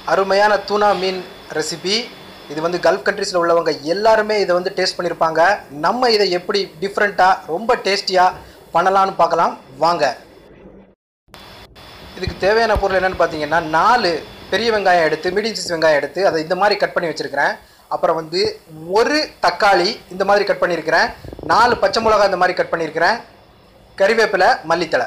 அருமையான தூனா மீன் ரெசிபி இது வந்து கல்ஃப் கண்ட்ரீஸில் உள்ளவங்க எல்லாருமே இதை வந்து டேஸ்ட் பண்ணியிருப்பாங்க நம்ம இதை எப்படி டிஃப்ரெண்ட்டாக ரொம்ப டேஸ்டியாக பண்ணலாம்னு பார்க்கலாம் வாங்க இதுக்கு தேவையான பொருள் என்னென்னு பார்த்தீங்கன்னா நாலு பெரிய வெங்காயம் எடுத்து மீடியம் சைஸ் வெங்காயம் எடுத்து அதை இந்த மாதிரி கட் பண்ணி வச்சுருக்கிறேன் அப்புறம் வந்து ஒரு தக்காளி இந்த மாதிரி கட் பண்ணியிருக்கிறேன் நாலு பச்சை மிளகாய் இந்த மாதிரி கட் பண்ணியிருக்கிறேன் கறிவேப்பிலை மல்லித்தழை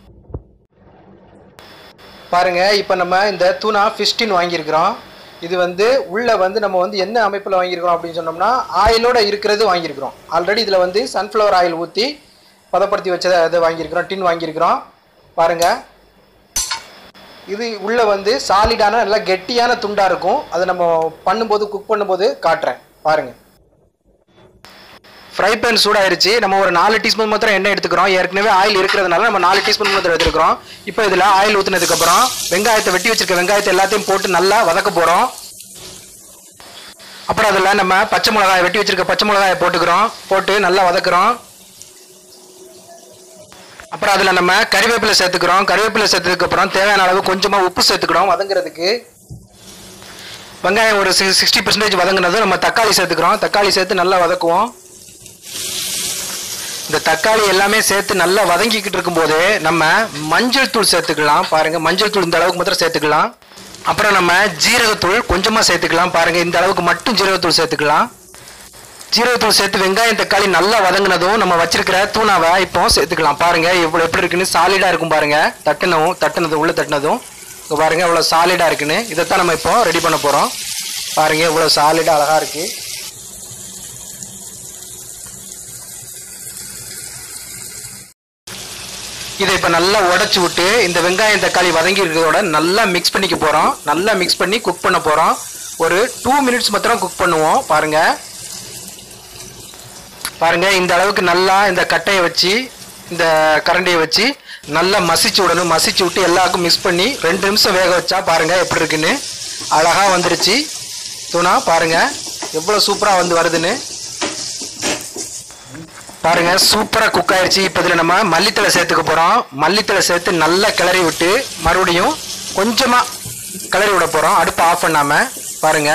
பாருங்க இப்போ நம்ம இந்த தூணா ஃபிஷ்டின் வாங்கியிருக்கிறோம் இது வந்து உள்ளே வந்து நம்ம வந்து என்ன அமைப்பில் வாங்கியிருக்கிறோம் அப்படின்னு சொன்னோம்னா ஆயிலோட இருக்கிறது வாங்கியிருக்கிறோம் ஆல்ரெடி இதில் வந்து சன்ஃப்ளவர் ஆயில் ஊற்றி பதப்படுத்தி வச்சதை அதை வாங்கியிருக்கிறோம் டின் வாங்கியிருக்கிறோம் பாருங்க இது உள்ளே வந்து சாலிடான நல்லா கெட்டியான துண்டாக இருக்கும் அதை நம்ம பண்ணும்போது குக் பண்ணும்போது காட்டுறேன் பாருங்கள் ஃப்ரை பேன் சூடாயிருச்சு நம்ம ஒரு நாலு டீஸ்பூன் மாத்திரம் எண்ணெய் எடுத்துக்கிறோம் ஏற்கனவே ஆயில் இருக்கிறதுனால நம்ம நாலு டீஸ்பூன் மாத்திரம் எடுத்துக்கிறோம் இப்போ இதில் ஆயில் ஊற்றினதுக்கப்புறம் வெங்காயத்தை வெட்டி வச்சிருக்க வெங்காயத்தை எல்லாத்தையும் போட்டு நல்லா வதக்க போகிறோம் அப்புறம் அதில் நம்ம பச்சை மிளகாய் வெட்டி வச்சிருக்க பச்சை மிளகாயை போட்டுக்கிறோம் போட்டு நல்லா வதக்குறோம் அப்புறம் அதில் நம்ம கறிவேப்பிலை சேர்த்துக்கிறோம் கறிவேப்பிலை சேர்த்ததுக்கப்புறம் தேவையான அளவு கொஞ்சமாக உப்பு சேர்த்துக்கிறோம் வதங்குறதுக்கு வெங்காயம் ஒரு சிக்ஸ்டி பர்சன்டேஜ் வதங்கினதும் நம்ம தக்காளி சேர்த்துக்கிறோம் தக்காளி சேர்த்து நல்லா வதக்குவோம் இந்த தக்காளி எல்லாமே சேர்த்து நல்லா வதங்கிக்கிட்டு இருக்கும்போது நம்ம மஞ்சள் தூள் சேர்த்துக்கலாம் பாருங்க மஞ்சள் தூள் இந்த அளவுக்கு மாத்திரம் சேர்த்துக்கலாம் அப்புறம் நம்ம ஜீரகத்தூள் கொஞ்சமாக சேர்த்துக்கலாம் பாருங்க இந்த அளவுக்கு மட்டும் ஜீரகத்தூள் சேர்த்துக்கலாம் ஜீரகத்தூள் சேர்த்து வெங்காயம் தக்காளி நல்லா வதங்கினதும் நம்ம வச்சிருக்கிற தூணாவை இப்போ சேர்த்துக்கலாம் பாருங்க இவ்வளோ எப்படி இருக்குன்னு சாலிடாக இருக்கும் பாருங்க தட்டினவும் தட்டினதும் உள்ள தட்டினதும் இங்கே பாருங்க இவ்வளோ சாலிடாக இருக்குன்னு இதைத்தான் நம்ம இப்போ ரெடி பண்ண போகிறோம் பாருங்க இவ்வளோ சாலிடாக அழகாக இருக்குது இதை இப்போ நல்லா உடச்சி விட்டு இந்த வெங்காயம் தக்காளி வதங்கி இருக்கிறதோட நல்லா மிக்ஸ் பண்ணிக்க போகிறோம் நல்லா மிக்ஸ் பண்ணி குக் பண்ண போகிறோம் ஒரு டூ மினிட்ஸ் மாத்திரம் குக் பண்ணுவோம் பாருங்க பாருங்க இந்த அளவுக்கு நல்லா இந்த கட்டையை வச்சு இந்த கரண்டியை வச்சு நல்லா மசிச்சு விடணும் மசிச்சு விட்டு எல்லாருக்கும் மிக்ஸ் பண்ணி ரெண்டு நிமிஷம் வேக வச்சா பாருங்க எப்படி இருக்குன்னு அழகாக வந்துருச்சு தூணா பாருங்க எவ்வளோ சூப்பராக வந்து வருதுன்னு பாருங்க சூப்பராக குக் ஆயிடுச்சு இப்போ இதில் நம்ம மல்லித்தலை சேர்த்துக்க போகிறோம் மல்லித்தலை சேர்த்து நல்லா கிளறி விட்டு மறுபடியும் கொஞ்சமாக கிளறி விட போகிறோம் அடுப்பு ஆஃப் பண்ணாமல் பாருங்க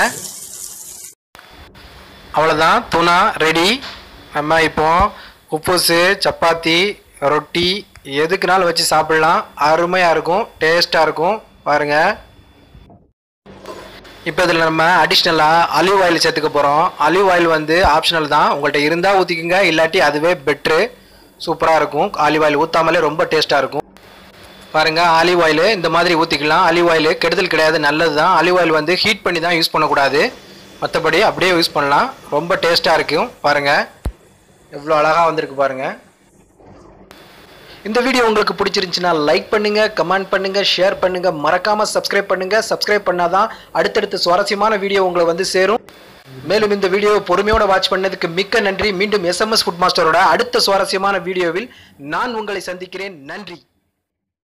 அவ்வளோதான் தூணா ரெடி நம்ம இப்போ உப்புசு சப்பாத்தி ரொட்டி எதுக்குனாலும் வச்சு சாப்பிடலாம் அருமையாக இருக்கும் டேஸ்ட்டாக இருக்கும் பாருங்கள் இப்போ இதில் நம்ம அடிஷ்னலாக அலிவ் ஆயில் சேர்த்துக்க போகிறோம் அலிவ் ஆயில் வந்து ஆப்ஷனல் தான் உங்கள்கிட்ட இருந்தால் ஊற்றிக்குங்க இல்லாட்டி அதுவே பெட்ரு சூப்பராக இருக்கும் ஆலிவ் ஆயில் ஊற்றாமலே ரொம்ப டேஸ்ட்டாக இருக்கும் பாருங்கள் ஆலிவ் ஆயில் இந்த மாதிரி ஊற்றிக்கலாம் ஆலிவ் ஆயில் கெடுதல் கிடையாது நல்லது தான் ஆலிவ் ஆயில் வந்து ஹீட் பண்ணி தான் யூஸ் பண்ணக்கூடாது மற்றபடி அப்படியே யூஸ் பண்ணலாம் ரொம்ப டேஸ்ட்டாக இருக்கும் பாருங்கள் எவ்வளோ அழகாக வந்திருக்கு பாருங்கள் இந்த வீடியோ உங்களுக்கு பிடிச்சிருந்துச்சுன்னா லைக் பண்ணுங்க கமெண்ட் பண்ணுங்க ஷேர் பண்ணுங்க மறக்காம சப்ஸ்கிரைப் பண்ணுங்க சப்ஸ்கிரைப் பண்ணாதான் அடுத்தடுத்த சுவாரஸ்யமான வீடியோ உங்களை வந்து சேரும் மேலும் இந்த வீடியோவை பொறுமையோட வாட்ச் பண்ணதுக்கு மிக்க நன்றி மீண்டும் எஸ்எம்எஸ் ஃபுட் மாஸ்டரோட அடுத்த சுவாரஸ்யமான வீடியோவில் நான் உங்களை சந்திக்கிறேன் நன்றி